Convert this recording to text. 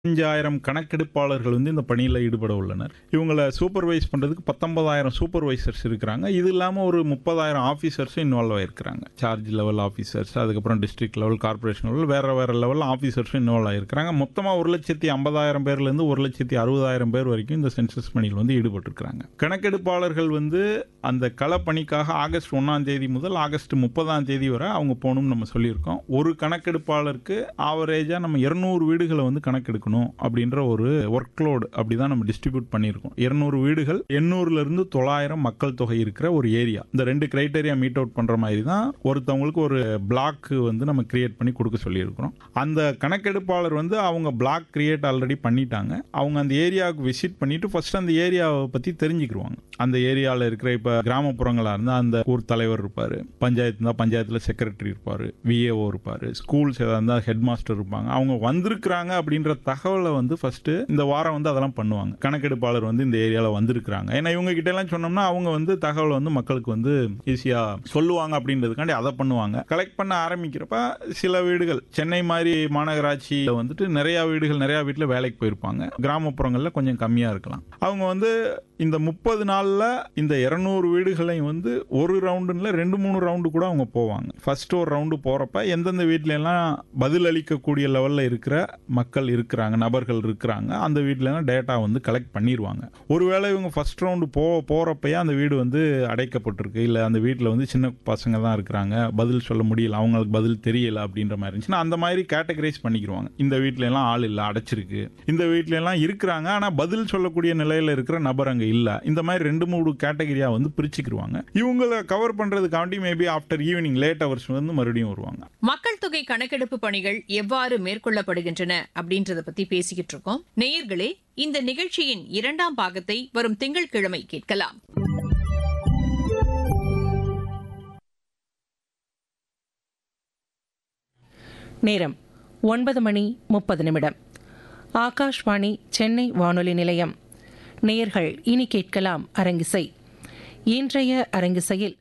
அஞ்சாயிரம் கணக்கெடுப்பாளர்கள் வந்து இந்த பணியில் ஈடுபட உள்ளனர் இவங்களை சூப்பர்வைஸ் பண்ணுறதுக்கு பத்தொன்பதாயிரம் சூப்பர்வைசர்ஸ் இருக்கிறாங்க இது இல்லாமல் ஒரு முப்பதாயிரம் ஆஃபீஸர்ஸும் இன்வால்வ் ஆயிருக்கிறாங்க சார்ஜ் லெவல் ஆஃபீஸர்ஸ் அதுக்கப்புறம் டிஸ்ட்ரிக்ட் லெவல் கார்பரேஷன் லெவல் வேறு வேறு லெவல் ஆஃபீஸர்ஸும் இன்வால்வ் ஆயிருக்கிறாங்க மொத்தமாக ஒரு லட்சத்தி ஐம்பதாயிரம் பேர்லேருந்து ஒரு லட்சத்தி அறுபதாயிரம் பேர் வரைக்கும் இந்த சென்சஸ் பணியில் வந்து ஈடுபட்டிருக்கிறாங்க கணக்கெடுப்பாளர்கள் வந்து அந்த களப்பணிக்காக ஆகஸ்ட் ஒன்றாம் தேதி முதல் ஆகஸ்ட் முப்பதாம் தேதி வரை அவங்க போகணும்னு நம்ம சொல்லியிருக்கோம் ஒரு கணக்கெடுப்பாளருக்கு ஆவரேஜாக நம்ம இருநூறு வீடுகளை வந்து கணக்கெடுக்கணும் அப்படின்ற ஒரு ஒர்க் லோடு அப்படி தான் நம்ம டிஸ்ட்ரிபியூட் பண்ணியிருக்கோம் இருநூறு வீடுகள் எண்ணூறுல இருந்து தொள்ளாயிரம் மக்கள் தொகை இருக்கிற ஒரு ஏரியா இந்த ரெண்டு கிரைட்டேரியா மீட் அவுட் பண்ற மாதிரி தான் ஒருத்தவங்களுக்கு ஒரு பிளாக் வந்து நம்ம கிரியேட் பண்ணி கொடுக்க சொல்லியிருக்கிறோம் அந்த கணக்கெடுப்பாளர் வந்து அவங்க பிளாக் கிரியேட் ஆல்ரெடி பண்ணிட்டாங்க அவங்க அந்த ஏரியாவுக்கு விசிட் பண்ணிட்டு ஃபர்ஸ்ட் அந்த ஏரியாவை பத்தி தெரிஞ்சுக்கிடுவாங்க அந்த ஏரியாவில் இருக்கிற இப்போ கிராமப்புறங்களாக இருந்தால் அந்த ஊர் தலைவர் இருப்பார் பஞ்சாயத்து இருந்தால் பஞ்சாயத்தில் செக்ரட்டரி இருப்பார் விஏஓ இருப்பார் ஸ்கூல்ஸ் எதாவது இருந்தால் ஹெட் மாஸ்டர் இருப்பாங்க அவங்க வந்திருக்கிறாங்க அப்படின்ற தகவலை வந்து ஃபர்ஸ்ட் இந்த வாரம் வந்து அதெல்லாம் பண்ணுவாங்க கணக்கெடுப்பாளர் வந்து இந்த ஏரியாவில் வந்திருக்கிறாங்க ஏன்னா இவங்க கிட்ட எல்லாம் சொன்னோம்னா அவங்க வந்து தகவலை வந்து மக்களுக்கு வந்து ஈஸியாக சொல்லுவாங்க அப்படின்றதுக்காண்டி அதை பண்ணுவாங்க கலெக்ட் பண்ண ஆரம்பிக்கிறப்ப சில வீடுகள் சென்னை மாதிரி மாநகராட்சியில் வந்துட்டு நிறைய வீடுகள் நிறைய வீட்டில் வேலைக்கு போயிருப்பாங்க கிராமப்புறங்களில் கொஞ்சம் கம்மியாக இருக்கலாம் அவங்க வந்து இந்த முப்பது நாளில் இந்த இரநூறு வீடுகளையும் வந்து ஒரு ரவுண்டுல ரெண்டு மூணு ரவுண்டு கூட அவங்க போவாங்க ஃபர்ஸ்ட் ஒரு ரவுண்டு போகிறப்ப எந்தெந்த வீட்ல எல்லாம் பதில் அளிக்கக்கூடிய லெவலில் இருக்கிற மக்கள் இருக்கிறாங்க நபர்கள் இருக்கிறாங்க அந்த வீட்டிலலாம் டேட்டா வந்து கலெக்ட் பண்ணிடுவாங்க ஒருவேளை இவங்க ஃபர்ஸ்ட் ரவுண்டு போ போகிறப்பயே அந்த வீடு வந்து அடைக்கப்பட்டிருக்கு இல்லை அந்த வீட்டில் வந்து சின்ன பசங்க தான் இருக்கிறாங்க பதில் சொல்ல முடியல அவங்களுக்கு பதில் தெரியல அப்படின்ற மாதிரி இருந்துச்சுன்னா அந்த மாதிரி கேட்டகரைஸ் பண்ணிக்கிடுவாங்க இந்த வீட்ல எல்லாம் ஆள் இல்லை அடைச்சிருக்கு இந்த வீட்ல எல்லாம் இருக்கிறாங்க ஆனால் பதில் சொல்லக்கூடிய நிலையில் இருக்கிற நபர் அங்கே இல்லை இந்த மாதிரி ரெண்டு மூணு கேட்டகரியா வந்து பிரிச்சுக்கிடுவாங்க இவங்களை கவர் பண்றதுக்காண்டி maybe after evening late hours வந்து மறுபடியும் வருவாங்க மக்கள் தொகை கணக்கெடுப்பு பணிகள் எவ்வாறு மேற்கொள்ளப்படுகின்றன அப்படின்றத பத்தி பேசிக்கிட்டு இருக்கோம் நேயர்களே இந்த நிகழ்ச்சியின் இரண்டாம் பாகத்தை வரும் திங்கட்கிழமை கேட்கலாம் நேரம் ஒன்பது மணி முப்பது நிமிடம் ஆகாஷ்வாணி சென்னை வானொலி நிலையம் நேயர்கள் இனி கேட்கலாம் அரங்கிசை இன்றைய அரங்கிசையில்